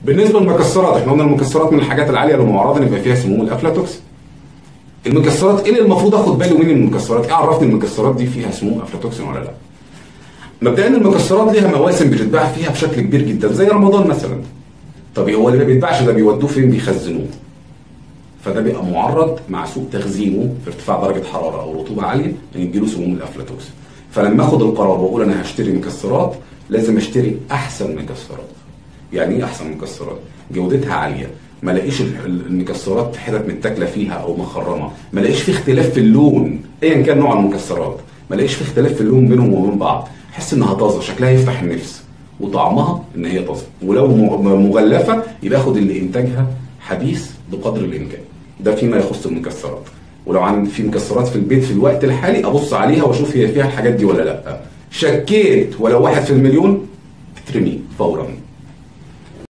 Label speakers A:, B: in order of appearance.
A: بالنسبه للمكسرات احنا قلنا المكسرات من الحاجات العاليه المعرضه ان يبقى فيها سموم الافلاتوكسين المكسرات ايه اللي المفروض اخد بالي مني من المكسرات ايه عرفني المكسرات دي فيها سموم افلاتوكسين ولا لا مبدئيا المكسرات ليها مواسم بتتباع فيها بشكل كبير جدا زي رمضان مثلا طب هو اللي ما بيتباعش ده بيودوه فين بيخزنوه فده بيبقى معرض مع سوء تخزينه في ارتفاع درجه حراره او رطوبه عاليه ان يجيله سموم الافلاتوكسين فلما اخد القرار واقول انا هشتري مكسرات لازم اشتري احسن مكسرات يعني ايه احسن مكسرات جودتها عاليه ما الاقيش ال- ال- المكسرات حتت متاكله فيها او مخرمه ما الاقيش في اختلاف في اللون ايا كان نوع المكسرات ما الاقيش في اختلاف في اللون بينهم وبين بعض احس انها طازه شكلها يفتح النفس وطعمها ان هي طازه ولو م- مغلفه يبقى اخد اللي انتاجها حديث بقدر الامكان ده فيما يخص المكسرات ولو عن في مكسرات في البيت في الوقت الحالي ابص عليها واشوف هي فيها الحاجات دي ولا لا شكيت ولو واحد في المليون ترميه فورا